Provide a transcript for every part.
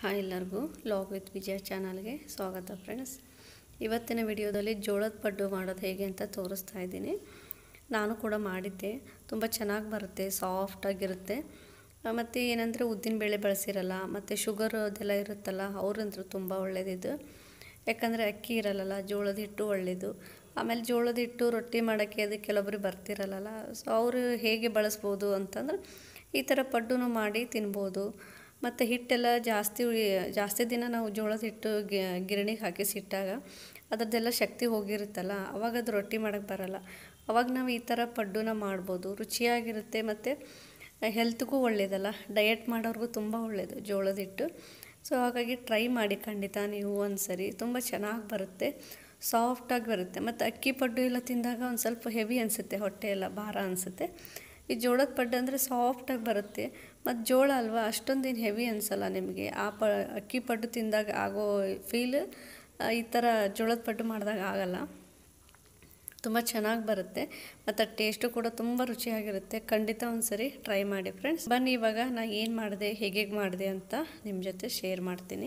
hi ಎಲ್ಲರಿಗೂ log with ವಿಜಯ ಚಾನಲ್ಗೆ ಸ್ವಾಗತ ಫ್ರೆಂಡ್ಸ್ ಇವತ್ತಿನ ವಿಡಿಯೋದಲ್ಲಿ ಜೋಳದ ಪಡ್ಡು ಮಾಡೋದು ಹೇಗೆ ಅಂತ ತೋರಿಸ್ತಾ ಇದ್ದೀನಿ ನಾನು ಕೂಡ ಮಾಡಿದ್ದೆ ತುಂಬ ಚೆನ್ನಾಗಿ ಬರುತ್ತೆ ಸಾಫ್ಟಾಗಿರುತ್ತೆ ಮತ್ತು ಏನಂದರೆ ಉದ್ದಿನಬೇಳೆ ಬಳಸಿರಲ್ಲ ಮತ್ತು ಶುಗರ್ ಅದೆಲ್ಲ ಇರುತ್ತಲ್ಲ ಅವ್ರಂದ್ರೂ ತುಂಬ ಒಳ್ಳೆಯದಿದು ಯಾಕಂದರೆ ಅಕ್ಕಿ ಇರಲ್ಲಲ್ಲ ಜೋಳದ ಹಿಟ್ಟು ಒಳ್ಳೆಯದು ಆಮೇಲೆ ಜೋಳದ ಹಿಟ್ಟು ರೊಟ್ಟಿ ಮಾಡೋಕ್ಕೆ ಅದಕ್ಕೆ ಕೆಲವೊಬ್ರು ಬರ್ತಿರಲ್ಲ ಸೊ ಅವರು ಹೇಗೆ ಬಳಸ್ಬೋದು ಅಂತಂದ್ರೆ ಈ ಥರ ಪಡ್ಡುನು ಮಾಡಿ ತಿನ್ಬೋದು ಮತ್ತು ಹಿಟ್ಟೆಲ್ಲ ಜಾಸ್ತಿ ಉಳಿ- ಜಾಸ್ತಿ ದಿನ ನಾವು ಜೋಳದ ಹಿಟ್ಟು ಗಿ- ಗಿರಣಿಗೆ ಹಾಕಿಸಿ ಇಟ್ಟಾಗ ಅದರದ್ದೆಲ್ಲ ಶಕ್ತಿ ಹೋಗಿರುತ್ತಲ್ಲ ಅವಾಗ ಅದು ರೊಟ್ಟಿ ಮಾಡೋಕ್ಕೆ ಬರಲ್ಲ ಅವಾಗ ನಾವು ಈ ಥರ ಪಡ್ಡುನ ಮಾಡ್ಬೋದು ರುಚಿಯಾಗಿರುತ್ತೆ ಮತ್ತು ಹೆಲ್ತ್ಗೂ ಒಳ್ಳೆಯದಲ್ಲ ಡಯಟ್ ಮಾಡೋರ್ಗೂ ತುಂಬ ಒಳ್ಳೆಯದು ಜೋಳದ ಹಿಟ್ಟು ಸೊ ಹಾಗಾಗಿ ಟ್ರೈ ಮಾಡಿ ಖಂಡಿತ ನೀವು ಒಂದು ಸರಿ ತುಂಬ ಚೆನ್ನಾಗಿ ಬರುತ್ತೆ ಸಾಫ್ಟಾಗಿ ಬರುತ್ತೆ ಮತ್ತು ಅಕ್ಕಿ ಪಡ್ಡು ಎಲ್ಲ ತಿಂದಾಗ ಒಂದು ಸ್ವಲ್ಪ ಹೆವಿ ಅನಿಸುತ್ತೆ ಹೊಟ್ಟೆ ಎಲ್ಲ ಭಾರ ಅನಿಸುತ್ತೆ ಈ ಜೋಳದ ಪಡ್ಡು ಅಂದರೆ ಸಾಫ್ಟಾಗಿ ಬರುತ್ತೆ ಮತ್ತು ಜೋಳ ಅಲ್ವಾ ಅಷ್ಟೊಂದೇನು ಹೆವಿ ಅನಿಸಲ್ಲ ನಿಮಗೆ ಆ ಪ ಅಕ್ಕಿ ಪಡ್ಡು ತಿಂದಾಗ ಆಗೋ ಫೀಲ್ ಈ ಥರ ಜೋಳದ ಪಡ್ಡು ಮಾಡಿದಾಗ ಆಗಲ್ಲ ತುಂಬ ಚೆನ್ನಾಗಿ ಬರುತ್ತೆ ಮತ್ತು ಟೇಸ್ಟು ಕೂಡ ತುಂಬ ರುಚಿಯಾಗಿರುತ್ತೆ ಖಂಡಿತ ಒಂದು ಸರಿ ಟ್ರೈ ಮಾಡಿ ಫ್ರೆಂಡ್ಸ್ ಬನ್ನಿ ಇವಾಗ ನಾನು ಏನು ಮಾಡಿದೆ ಹೇಗೆ ಮಾಡಿದೆ ಅಂತ ನಿಮ್ಮ ಜೊತೆ ಶೇರ್ ಮಾಡ್ತೀನಿ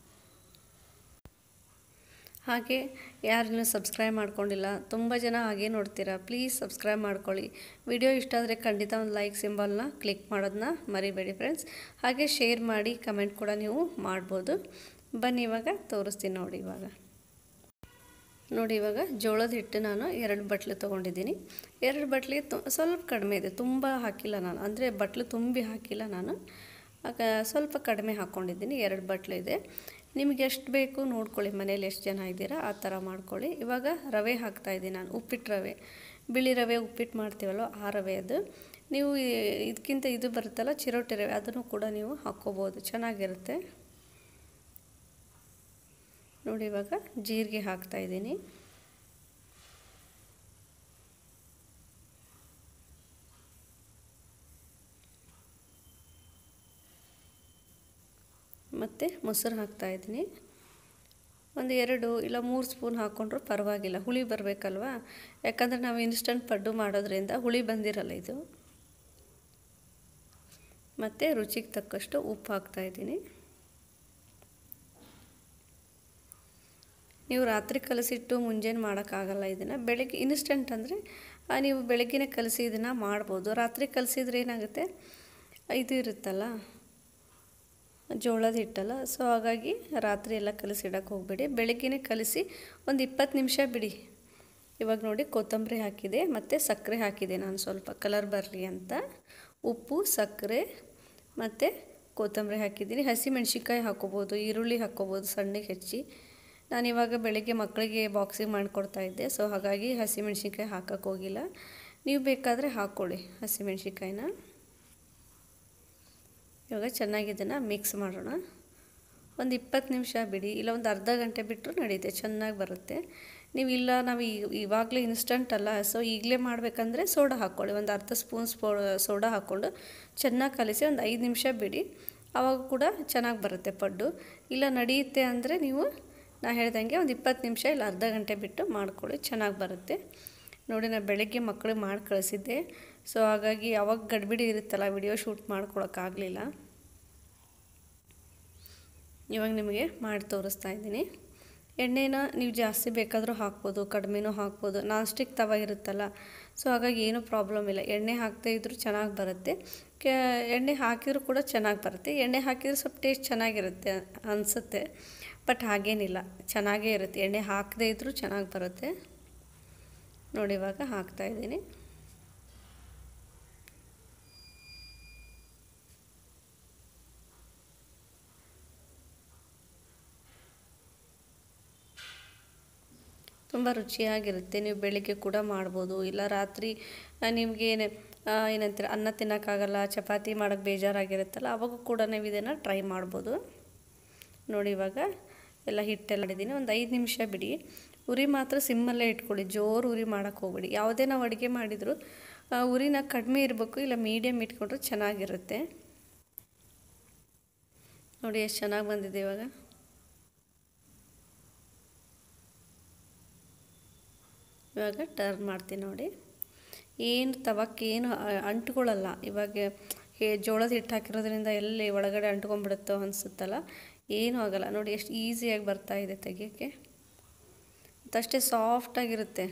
ಹಾಗೆ ಯಾರನ್ನೂ ಸಬ್ಸ್ಕ್ರೈಬ್ ಮಾಡ್ಕೊಂಡಿಲ್ಲ ತುಂಬ ಜನ ಹಾಗೆ ನೋಡ್ತೀರಾ ಪ್ಲೀಸ್ ಸಬ್ಸ್ಕ್ರೈಬ್ ಮಾಡ್ಕೊಳ್ಳಿ ವಿಡಿಯೋ ಇಷ್ಟ ಆದರೆ ಖಂಡಿತ ಒಂದು ಲೈಕ್ ಸಿಂಬಲ್ನ ಕ್ಲಿಕ್ ಮಾಡೋದನ್ನ ಮರಿಬೇಡಿ ಫ್ರೆಂಡ್ಸ್ ಹಾಗೆ ಶೇರ್ ಮಾಡಿ ಕಮೆಂಟ್ ಕೂಡ ನೀವು ಮಾಡ್ಬೋದು ಬನ್ನಿ ಇವಾಗ ತೋರಿಸ್ತೀನಿ ನೋಡಿ ಇವಾಗ ನೋಡಿ ಇವಾಗ ಜೋಳದ ಹಿಟ್ಟು ನಾನು ಎರಡು ಬಟ್ಲು ತೊಗೊಂಡಿದ್ದೀನಿ ಎರಡು ಬಟ್ಲಿ ತು ಸ್ವಲ್ಪ ಕಡಿಮೆ ಇದೆ ತುಂಬ ಹಾಕಿಲ್ಲ ನಾನು ಅಂದರೆ ಬಟ್ಲು ತುಂಬಿ ಹಾಕಿಲ್ಲ ನಾನು ಆಗ ಸ್ವಲ್ಪ ಕಡಿಮೆ ಹಾಕ್ಕೊಂಡಿದ್ದೀನಿ ಎರಡು ಬಟ್ಲು ಇದೆ ನಿಮಗೆ ಎಷ್ಟು ಬೇಕು ನೋಡ್ಕೊಳ್ಳಿ ಮನೇಲಿ ಎಷ್ಟು ಜನ ಇದ್ದೀರಾ ಆ ಥರ ಮಾಡ್ಕೊಳ್ಳಿ ಇವಾಗ ರವೆ ಹಾಕ್ತಾಯಿದ್ದೀನಿ ನಾನು ಉಪ್ಪಿಟ್ಟು ರವೆ ಬಿಳಿ ರವೆ ಉಪ್ಪಿಟ್ಟು ಮಾಡ್ತೀವಲ್ವ ಆ ರವೆ ಅದು ನೀವು ಇದಕ್ಕಿಂತ ಇದು ಬರುತ್ತಲ್ಲ ಚಿರೋಟಿ ರವೆ ಅದನ್ನು ಕೂಡ ನೀವು ಹಾಕ್ಕೋಬೋದು ಚೆನ್ನಾಗಿರುತ್ತೆ ನೋಡಿ ಇವಾಗ ಜೀರಿಗೆ ಹಾಕ್ತಾ ಇದ್ದೀನಿ ಮತ್ತು ಮೊಸರು ಹಾಕ್ತಾ ಇದ್ದೀನಿ ಒಂದು ಎರಡು ಇಲ್ಲ ಮೂರು ಸ್ಪೂನ್ ಹಾಕ್ಕೊಂಡ್ರೂ ಪರವಾಗಿಲ್ಲ ಹುಳಿ ಬರಬೇಕಲ್ವಾ ಯಾಕಂದರೆ ನಾವು ಇನ್ಸ್ಟಂಟ್ ಪಡ್ಡು ಮಾಡೋದ್ರಿಂದ ಹುಳಿ ಬಂದಿರಲ್ಲ ಇದು ಮತ್ತು ರುಚಿಗೆ ತಕ್ಕಷ್ಟು ಉಪ್ಪು ಹಾಕ್ತಾ ಇದ್ದೀನಿ ನೀವು ರಾತ್ರಿ ಕಲಸಿಟ್ಟು ಮುಂಜಾನೆ ಮಾಡೋಕ್ಕಾಗಲ್ಲ ಇದನ್ನು ಬೆಳಗ್ಗೆ ಇನ್ಸ್ಟೆಂಟ್ ಅಂದರೆ ನೀವು ಬೆಳಗ್ಗೆನೇ ಕಲಸಿ ಇದನ್ನು ಮಾಡ್ಬೋದು ರಾತ್ರಿ ಕಲಸಿದ್ರೆ ಏನಾಗುತ್ತೆ ಇದು ಇರುತ್ತಲ್ಲ ಜೋಳದ ಹಿಟ್ಟಲ್ಲ ಸೊ ಹಾಗಾಗಿ ರಾತ್ರಿ ಎಲ್ಲ ಕಲಸಿಡಕ್ಕೆ ಹೋಗಬೇಡಿ ಬೆಳಗ್ಗೆನೇ ಕಲಸಿ ಒಂದು ಇಪ್ಪತ್ತು ನಿಮಿಷ ಬಿಡಿ ಇವಾಗ ನೋಡಿ ಕೊತ್ತಂಬರಿ ಹಾಕಿದೆ ಮತ್ತು ಸಕ್ಕರೆ ಹಾಕಿದೆ ನಾನು ಸ್ವಲ್ಪ ಕಲರ್ ಬರಲಿ ಅಂತ ಉಪ್ಪು ಸಕ್ಕರೆ ಮತ್ತು ಕೊತ್ತಂಬರಿ ಹಾಕಿದ್ದೀನಿ ಹಸಿ ಮೆಣಸಿನ್ಕಾಯಿ ಹಾಕ್ಕೋಬೋದು ಈರುಳ್ಳಿ ಹಾಕ್ಕೋಬೋದು ಸಣ್ಣಗೆ ಹೆಚ್ಚಿ ನಾನು ಇವಾಗ ಬೆಳಗ್ಗೆ ಮಕ್ಕಳಿಗೆ ಬಾಕ್ಸಿಂಗ್ ಮಾಡಿಕೊಡ್ತಾ ಇದ್ದೆ ಸೊ ಹಾಗಾಗಿ ಹಸಿಮೆಣ್ಸಿನ್ಕಾಯಿ ಹಾಕೋಕ್ಕೆ ಹೋಗಿಲ್ಲ ನೀವು ಬೇಕಾದರೆ ಹಾಕ್ಕೊಳ್ಳಿ ಹಸಿಮೆಣ್ಸಿನ್ಕಾಯಿನ ಇವಾಗ ಚೆನ್ನಾಗಿ ಇದನ್ನು ಮಿಕ್ಸ್ ಮಾಡೋಣ ಒಂದು ಇಪ್ಪತ್ತು ನಿಮಿಷ ಬಿಡಿ ಇಲ್ಲ ಒಂದು ಅರ್ಧ ಗಂಟೆ ಬಿಟ್ಟರು ನಡೆಯುತ್ತೆ ಚೆನ್ನಾಗಿ ಬರುತ್ತೆ ನೀವು ಇಲ್ಲ ನಾವು ಇವಾಗಲೇ ಇನ್ಸ್ಟಂಟ್ ಅಲ್ಲ ಸೊ ಈಗಲೇ ಮಾಡಬೇಕಂದ್ರೆ ಸೋಡಾ ಹಾಕ್ಕೊಳ್ಳಿ ಒಂದು ಅರ್ಧ ಸ್ಪೂನ್ ಸ್ಪೋ ಸೋಡಾ ಹಾಕ್ಕೊಂಡು ಚೆನ್ನಾಗಿ ಕಲಿಸಿ ಒಂದು ಐದು ನಿಮಿಷ ಬಿಡಿ ಆವಾಗ ಕೂಡ ಚೆನ್ನಾಗಿ ಬರುತ್ತೆ ಪಡ್ಡು ಇಲ್ಲ ನಡೆಯುತ್ತೆ ಅಂದರೆ ನೀವು ನಾ ಹೇಳ್ದಂಗೆ ಒಂದು ಇಪ್ಪತ್ತು ನಿಮಿಷ ಇಲ್ಲ ಅರ್ಧ ಗಂಟೆ ಬಿಟ್ಟು ಮಾಡ್ಕೊಳ್ಳಿ ಚೆನ್ನಾಗಿ ಬರುತ್ತೆ ನೋಡಿ ನಾನು ಬೆಳಗ್ಗೆ ಮಕ್ಕಳಿಗೆ ಮಾಡಿ ಕಳಿಸಿದ್ದೆ ಸೊ ಹಾಗಾಗಿ ಯಾವಾಗ ಗಡ್ಬಿಡಿ ಇರುತ್ತಲ್ಲ ವಿಡಿಯೋ ಶೂಟ್ ಮಾಡ್ಕೊಳಕ್ಕಾಗಲಿಲ್ಲ ಇವಾಗ ನಿಮಗೆ ಮಾಡಿ ತೋರಿಸ್ತಾ ಇದ್ದೀನಿ ಎಣ್ಣೆನ ನೀವು ಜಾಸ್ತಿ ಬೇಕಾದರೂ ಹಾಕ್ಬೋದು ಕಡಿಮೆನೂ ಹಾಕ್ಬೋದು ನಾನ್ ಸ್ಟಿಕ್ ತವ ಇರುತ್ತಲ್ಲ ಸೊ ಹಾಗಾಗಿ ಏನೂ ಪ್ರಾಬ್ಲಮ್ ಇಲ್ಲ ಎಣ್ಣೆ ಹಾಕದೇ ಇದ್ದರೂ ಚೆನ್ನಾಗಿ ಬರುತ್ತೆ ಕೆ ಎಣ್ಣೆ ಹಾಕಿದರೂ ಕೂಡ ಚೆನ್ನಾಗಿ ಬರುತ್ತೆ ಎಣ್ಣೆ ಹಾಕಿದ್ರೆ ಸ್ವಲ್ಪ ಟೇಸ್ಟ್ ಚೆನ್ನಾಗಿರುತ್ತೆ ಅನಿಸುತ್ತೆ ಬಟ್ ಹಾಗೇನಿಲ್ಲ ಚೆನ್ನಾಗೇ ಇರುತ್ತೆ ಎಣ್ಣೆ ಹಾಕದೇ ಇದ್ದರೂ ಚೆನ್ನಾಗಿ ಬರುತ್ತೆ ನೋಡಿ ಇವಾಗ ಹಾಕ್ತಾಯಿದ್ದೀನಿ ತುಂಬ ರುಚಿಯಾಗಿರುತ್ತೆ ನೀವು ಬೆಳಿಗ್ಗೆ ಕೂಡ ಮಾಡ್ಬೋದು ಇಲ್ಲ ರಾತ್ರಿ ನಿಮಗೆ ಏನಂತೀರ ಅನ್ನ ತಿನ್ನೋಕ್ಕಾಗಲ್ಲ ಚಪಾತಿ ಮಾಡೋಕ್ಕೆ ಬೇಜಾರಾಗಿರುತ್ತಲ್ಲ ಅವಾಗೂ ಕೂಡ ನೀವು ಇದನ್ನು ಟ್ರೈ ಮಾಡ್ಬೋದು ನೋಡಿ ಇವಾಗ ಎಲ್ಲ ಹಿಟ್ಟೆಲ್ಲ ಮಾಡಿದ್ದೀನಿ ಒಂದು ಐದು ನಿಮಿಷ ಬಿಡಿ ಉರಿ ಮಾತ್ರ ಸಿಮ್ಮಲ್ಲೇ ಇಟ್ಕೊಳ್ಳಿ ಜೋರು ಉರಿ ಮಾಡೋಕ್ಕೆ ಹೋಗ್ಬೇಡಿ ಯಾವುದೇ ನಾವು ಅಡುಗೆ ಮಾಡಿದರೂ ಉರಿನ ಕಡಿಮೆ ಇರಬೇಕು ಇಲ್ಲ ಮೀಡಿಯಮ್ ಇಟ್ಕೊಂಡ್ರೆ ಚೆನ್ನಾಗಿರುತ್ತೆ ನೋಡಿ ಎಷ್ಟು ಚೆನ್ನಾಗಿ ಬಂದಿದೆ ಇವಾಗ ಇವಾಗ ಟರ್ನ್ ಮಾಡ್ತೀನಿ ನೋಡಿ ಏನು ತವಕ್ಕೇನು ಅಂಟ್ಕೊಳ್ಳಲ್ಲ ಇವಾಗ ಹೇ ಜೋಳದ ಹಿಟ್ಟು ಹಾಕಿರೋದ್ರಿಂದ ಎಲ್ಲಿ ಒಳಗಡೆ ಅಂಟ್ಕೊಂಡ್ಬಿಡುತ್ತೋ ಅನಿಸುತ್ತಲ್ಲ ಏನೂ ಆಗಲ್ಲ ನೋಡಿ ಎಷ್ಟು ಈಸಿಯಾಗಿ ಬರ್ತಾ ಇದೆ ತೆಗಿಯೋಕ್ಕೆ ಮತ್ತಷ್ಟೇ ಸಾಫ್ಟಾಗಿರುತ್ತೆ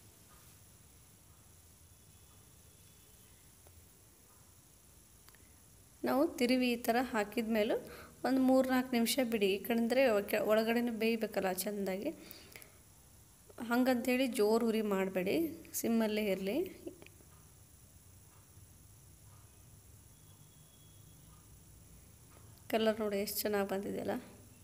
ನಾವು ತಿರುವಿ ಈ ಥರ ಹಾಕಿದ ಮೇಲೂ ಒಂದು ಮೂರು ನಾಲ್ಕು ನಿಮಿಷ ಬಿಡಿ ಯಾಕಂದರೆ ಒಳಗಡೆನೂ ಬೇಯಬೇಕಲ್ಲ ಚೆಂದಾಗಿ ಹಂಗಂತೇಳಿ ಜೋರು ಉರಿ ಮಾಡಬೇಡಿ ಸಿಮ್ಮಲ್ಲೇ ಇರಲಿ ಕಲರ್ ನೋಡಿ ಎಷ್ಟು ಚೆನ್ನಾಗಿ ಬಂದಿದೆಯಲ್ಲ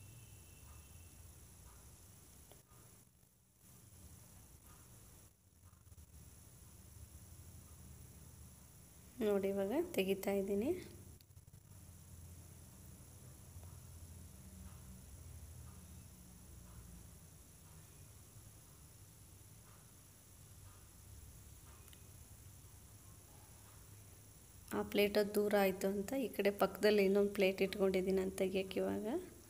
ನೋಡಿ ಇವಾಗ ತೆಗಿತಾ ಇದ್ದೀನಿ ಆ ಪ್ಲೇಟದು ದೂರ ಆಯಿತು ಅಂತ ಈ ಕಡೆ ಪಕ್ಕದಲ್ಲಿ ಇನ್ನೊಂದು ಪ್ಲೇಟ್ ಇಟ್ಕೊಂಡಿದ್ದೀನಿ ಅಂತ ತೆಗಿಯೋಕೆ ಇವಾಗ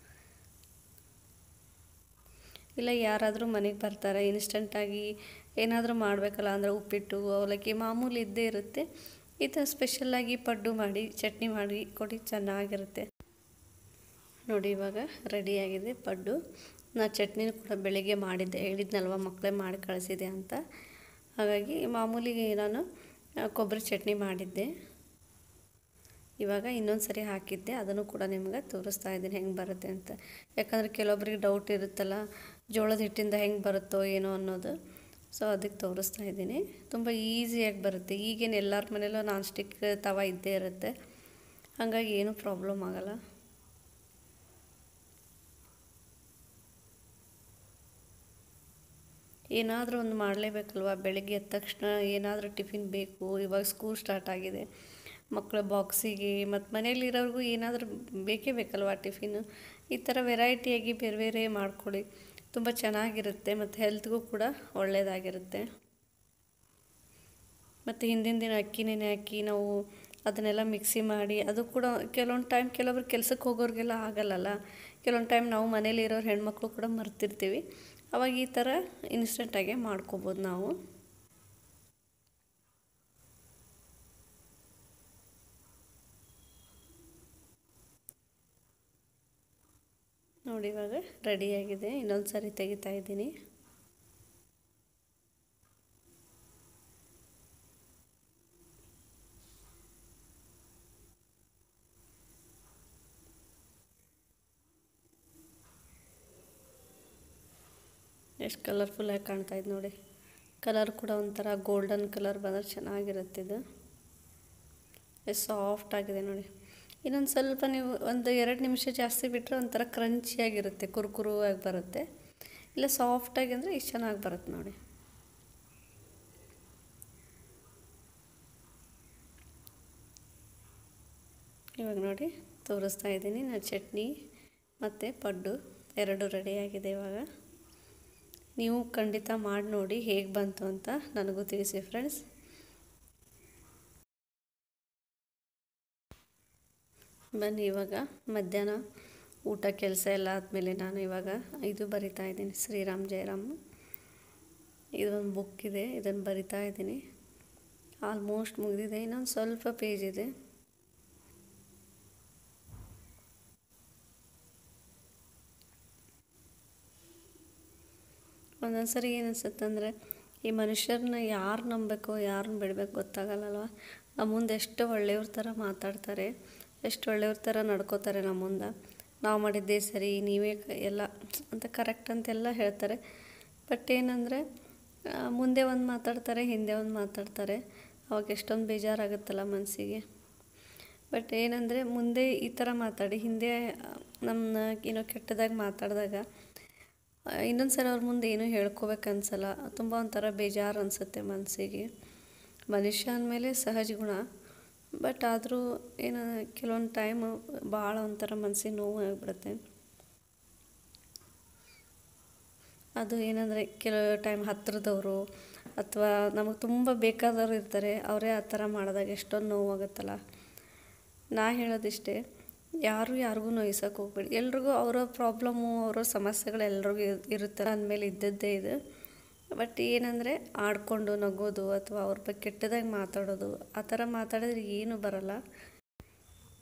ಇಲ್ಲ ಯಾರಾದರೂ ಮನೆಗೆ ಬರ್ತಾರೆ ಇನ್ಸ್ಟಂಟಾಗಿ ಏನಾದರೂ ಮಾಡಬೇಕಲ್ಲ ಅಂದರೆ ಉಪ್ಪಿಟ್ಟು ಅವಲಕ್ಕಿ ಮಾಮೂಲಿ ಇದ್ದೇ ಇರುತ್ತೆ ಈ ಥರ ಸ್ಪೆಷಲ್ಲಾಗಿ ಪಡ್ಡು ಮಾಡಿ ಚಟ್ನಿ ಮಾಡಿ ಕೊಡಿ ಚೆನ್ನಾಗಿರುತ್ತೆ ನೋಡಿ ಇವಾಗ ರೆಡಿಯಾಗಿದೆ ಪಡ್ಡು ನಾ ಚಟ್ನಿನೂ ಕೂಡ ಬೆಳಿಗ್ಗೆ ಮಾಡಿದ್ದೆ ಹೇಳಿದ್ನಲ್ವ ಮಕ್ಕಳೇ ಮಾಡಿ ಕಳಿಸಿದೆ ಅಂತ ಹಾಗಾಗಿ ಮಾಮೂಲಿ ನಾನು ಕೊಬ್ಬರಿ ಚಟ್ನಿ ಮಾಡಿದ್ದೆ ಇವಾಗ ಇನ್ನೊಂದು ಸರಿ ಹಾಕಿದ್ದೆ ಅದನ್ನು ಕೂಡ ನಿಮ್ಗೆ ತೋರಿಸ್ತಾ ಇದ್ದೀನಿ ಹೆಂಗೆ ಬರುತ್ತೆ ಅಂತ ಯಾಕಂದರೆ ಕೆಲವೊಬ್ರಿಗೆ ಡೌಟ್ ಇರುತ್ತಲ್ಲ ಜೋಳದ ಹಿಟ್ಟಿಂದ ಹೆಂಗೆ ಬರುತ್ತೋ ಏನೋ ಅನ್ನೋದು ಸೊ ಅದಕ್ಕೆ ತೋರಿಸ್ತಾ ಇದ್ದೀನಿ ತುಂಬ ಈಸಿಯಾಗಿ ಬರುತ್ತೆ ಈಗೇನು ಎಲ್ಲರ ಮನೇಲೂ ನಾನ್ ಸ್ಟಿಕ್ ತವ ಇದ್ದೇ ಇರುತ್ತೆ ಹಾಗಾಗಿ ಏನೂ ಪ್ರಾಬ್ಲಮ್ ಆಗಲ್ಲ ಏನಾದರೂ ಒಂದು ಮಾಡಲೇಬೇಕಲ್ವ ಬೆಳಗ್ಗೆ ಎದ್ದ ತಕ್ಷಣ ಏನಾದರೂ ಟಿಫಿನ್ ಬೇಕು ಇವಾಗ ಸ್ಕೂಲ್ ಸ್ಟಾರ್ಟ್ ಆಗಿದೆ ಮಕ್ಕಳ ಬಾಕ್ಸಿಗೆ ಮತ್ತು ಮನೇಲಿರೋರ್ಗೂ ಏನಾದರೂ ಬೇಕೇ ಬೇಕಲ್ವ ಟಿಫಿನು ಈ ಥರ ವೆರೈಟಿಯಾಗಿ ಬೇರೆ ಬೇರೆ ಮಾಡ್ಕೊಳ್ಳಿ ತುಂಬ ಚೆನ್ನಾಗಿರುತ್ತೆ ಮತ್ತು ಹೆಲ್ತ್ಗೂ ಕೂಡ ಒಳ್ಳೆಯದಾಗಿರುತ್ತೆ ಮತ್ತು ಹಿಂದಿನ ದಿನ ಅಕ್ಕಿ ನೆನೆ ಹಾಕಿ ನಾವು ಅದನ್ನೆಲ್ಲ ಮಿಕ್ಸಿ ಮಾಡಿ ಅದು ಕೂಡ ಕೆಲವೊಂದು ಟೈಮ್ ಕೆಲವೊಬ್ರು ಕೆಲಸಕ್ಕೆ ಹೋಗೋರಿಗೆಲ್ಲ ಆಗಲ್ಲಲ್ಲ ಕೆಲವೊಂದು ಟೈಮ್ ನಾವು ಮನೇಲಿ ಇರೋರು ಹೆಣ್ಮಕ್ಳು ಕೂಡ ಮರ್ತಿರ್ತೀವಿ ಅವಾಗ ಈ ಥರ ಇನ್ಸ್ಟೆಂಟಾಗೆ ಮಾಡ್ಕೋಬೋದು ನಾವು ನೋಡಿ ಇವಾಗ ರೆಡಿಯಾಗಿದೆ ಇನ್ನೊಂದು ಸರಿ ತೆಗಿತಾ ಇದ್ದೀನಿ ಎಷ್ಟು ಕಲರ್ಫುಲ್ಲಾಗಿ ಕಾಣ್ತಾ ಇದೆ ನೋಡಿ ಕಲರ್ ಕೂಡ ಒಂಥರ ಗೋಲ್ಡನ್ ಕಲರ್ ಬಂದರೆ ಚೆನ್ನಾಗಿರುತ್ತೆ ಇದು ಎಷ್ಟು ಸಾಫ್ಟ್ ಆಗಿದೆ ನೋಡಿ ಇನ್ನೊಂದು ಸ್ವಲ್ಪ ನೀವು ಒಂದು ಎರಡು ನಿಮಿಷ ಜಾಸ್ತಿ ಬಿಟ್ಟರೆ ಒಂಥರ ಕ್ರಂಚಿಯಾಗಿರುತ್ತೆ ಕುರುಕುರುವಾಗಿ ಬರುತ್ತೆ ಇಲ್ಲ ಸಾಫ್ಟಾಗಿ ಅಂದರೆ ಇಷ್ಟು ಚೆನ್ನಾಗಿ ಬರುತ್ತೆ ನೋಡಿ ಇವಾಗ ನೋಡಿ ತೋರಿಸ್ತಾ ಇದ್ದೀನಿ ನಾನು ಚಟ್ನಿ ಮತ್ತು ಪಡ್ಡು ಎರಡು ರೆಡಿಯಾಗಿದೆ ಇವಾಗ ನೀವು ಖಂಡಿತ ಮಾಡಿ ನೋಡಿ ಹೇಗೆ ಬಂತು ಅಂತ ನನಗೂ ತಿಳಿಸಿ ಫ್ರೆಂಡ್ಸ್ ಬನ್ನಿ ಇವಾಗ ಮಧ್ಯಾಹ್ನ ಊಟ ಕೆಲಸ ಎಲ್ಲ ಆದಮೇಲೆ ನಾನು ಇವಾಗ ಇದು ಬರಿತಾ ಇದ್ದೀನಿ ಶ್ರೀರಾಮ್ ಜಯರಾಮ್ ಇದೊಂದು ಬುಕ್ ಇದೆ ಇದನ್ನು ಬರಿತಾ ಇದ್ದೀನಿ ಆಲ್ಮೋಸ್ಟ್ ಮುಗಿದಿದೆ ಇನ್ನೊಂದು ಸ್ವಲ್ಪ ಪೇಜ್ ಇದೆ ಒಂದೊಂದು ಸರಿ ಏನು ಅನ್ಸುತ್ತಂದರೆ ಈ ಮನುಷ್ಯರನ್ನ ಯಾರು ನಂಬಬೇಕೋ ಯಾರನ್ನ ಬಿಡಬೇಕು ಗೊತ್ತಾಗಲ್ಲಲ್ವ ನಮ್ಮ ಮುಂದೆ ಎಷ್ಟು ಒಳ್ಳೆಯವ್ರ ಥರ ಮಾತಾಡ್ತಾರೆ ಎಷ್ಟು ಒಳ್ಳೆಯವ್ರ ಥರ ನಡ್ಕೋತಾರೆ ನಮ್ಮ ಮುಂದೆ ನಾವು ಮಾಡಿದ್ದೇ ಸರಿ ನೀವೇ ಎಲ್ಲ ಅಂತ ಕರೆಕ್ಟ್ ಅಂತೆಲ್ಲ ಹೇಳ್ತಾರೆ ಬಟ್ ಏನಂದರೆ ಮುಂದೆ ಒಂದು ಮಾತಾಡ್ತಾರೆ ಹಿಂದೆ ಒಂದು ಮಾತಾಡ್ತಾರೆ ಅವಾಗ ಎಷ್ಟೊಂದು ಬೇಜಾರಾಗುತ್ತಲ್ಲ ಮನಸ್ಸಿಗೆ ಬಟ್ ಏನಂದರೆ ಮುಂದೆ ಈ ಥರ ಮಾತಾಡಿ ಹಿಂದೆ ನಮ್ಮನ್ನ ಏನೋ ಕೆಟ್ಟದಾಗಿ ಮಾತಾಡಿದಾಗ ಇನ್ನೊಂದು ಸಲ ಅವ್ರ ಮುಂದೆ ಏನೂ ಹೇಳ್ಕೋಬೇಕು ಅನ್ಸಲ್ಲ ತುಂಬ ಒಂಥರ ಬೇಜಾರು ಅನಿಸುತ್ತೆ ಮನಸ್ಸಿಗೆ ಮನುಷ್ಯ ಅಂದಮೇಲೆ ಸಹಜ ಗುಣ ಬಟ್ ಆದರೂ ಏನು ಕೆಲವೊಂದು ಟೈಮು ಭಾಳ ಒಂಥರ ಮನಸ್ಸಿಗೆ ನೋವು ಆಗಿಬಿಡುತ್ತೆ ಅದು ಏನಂದರೆ ಕೆಲವು ಟೈಮ್ ಹತ್ತಿರದವರು ಅಥವಾ ನಮಗೆ ತುಂಬ ಬೇಕಾದವರು ಇರ್ತಾರೆ ಅವರೇ ಆ ಥರ ಮಾಡಿದಾಗ ಎಷ್ಟೊಂದು ನೋವಾಗುತ್ತಲ್ಲ ನಾ ಹೇಳೋದಿಷ್ಟೇ ಯಾರು ಯಾರಿಗೂ ನೋಯಿಸೋಕೆ ಹೋಗ್ಬೇಡಿ ಎಲ್ರಿಗೂ ಅವರ ಪ್ರಾಬ್ಲಮ್ಮು ಅವರ ಸಮಸ್ಯೆಗಳು ಎಲ್ರಿಗೂ ಇರುತ್ತೆ ಅಂದಮೇಲೆ ಇದ್ದದ್ದೇ ಇದು ಬಟ್ ಏನಂದರೆ ಆಡ್ಕೊಂಡು ನಗೋದು ಅಥವಾ ಅವ್ರ ಬಗ್ಗೆ ಕೆಟ್ಟದಾಗಿ ಮಾತಾಡೋದು ಆ ಥರ ಮಾತಾಡಿದ್ರೆ ಏನೂ ಬರಲ್ಲ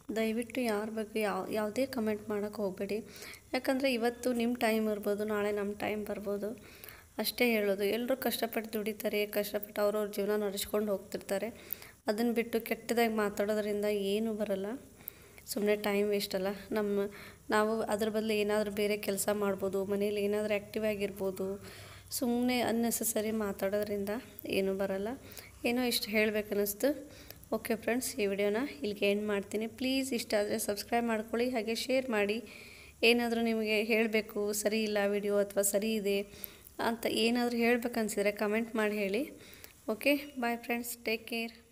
ದಯವಿಟ್ಟು ಯಾರ ಬಗ್ಗೆ ಯಾವ ಯಾವುದೇ ಕಮೆಂಟ್ ಮಾಡೋಕ್ಕೆ ಹೋಗಬೇಡಿ ಯಾಕಂದರೆ ಇವತ್ತು ನಿಮ್ಮ ಟೈಮ್ ಇರ್ಬೋದು ನಾಳೆ ನಮ್ಮ ಟೈಮ್ ಬರ್ಬೋದು ಅಷ್ಟೇ ಹೇಳೋದು ಎಲ್ಲರೂ ಕಷ್ಟಪಟ್ಟು ದುಡಿತಾರೆ ಕಷ್ಟಪಟ್ಟು ಅವ್ರವ್ರ ಜೀವನ ನಡೆಸ್ಕೊಂಡು ಹೋಗ್ತಿರ್ತಾರೆ ಅದನ್ನು ಬಿಟ್ಟು ಕೆಟ್ಟದಾಗಿ ಮಾತಾಡೋದ್ರಿಂದ ಏನೂ ಬರಲ್ಲ ಸುಮ್ಮನೆ ಟೈಮ್ ವೇಸ್ಟ್ ಅಲ್ಲ ನಮ್ಮ ನಾವು ಅದ್ರ ಬದಲು ಏನಾದರೂ ಬೇರೆ ಕೆಲಸ ಮಾಡ್ಬೋದು ಮನೇಲಿ ಏನಾದರೂ ಆ್ಯಕ್ಟಿವ್ ಆಗಿರ್ಬೋದು ಸುಮ್ಮನೆ ಅನ್ನೆಸೆಸರಿ ಮಾತಾಡೋದ್ರಿಂದ ಏನೂ ಬರಲ್ಲ ಏನೋ ಇಷ್ಟು ಹೇಳಬೇಕನ್ನಿಸ್ತು ಓಕೆ ಫ್ರೆಂಡ್ಸ್ ಈ ವಿಡಿಯೋನ ಇಲ್ಲಿಗೆ ಎಂಡ್ ಮಾಡ್ತೀನಿ ಪ್ಲೀಸ್ ಇಷ್ಟ ಆದರೆ ಸಬ್ಸ್ಕ್ರೈಬ್ ಮಾಡ್ಕೊಳ್ಳಿ ಹಾಗೆ ಶೇರ್ ಮಾಡಿ ಏನಾದರೂ ನಿಮಗೆ ಹೇಳಬೇಕು ಸರಿ ಇಲ್ಲ ವಿಡಿಯೋ ಅಥವಾ ಸರಿ ಇದೆ ಅಂತ ಏನಾದರೂ ಹೇಳ್ಬೇಕನ್ಸಿದ್ರೆ ಕಮೆಂಟ್ ಮಾಡಿ ಹೇಳಿ okay bye friends take care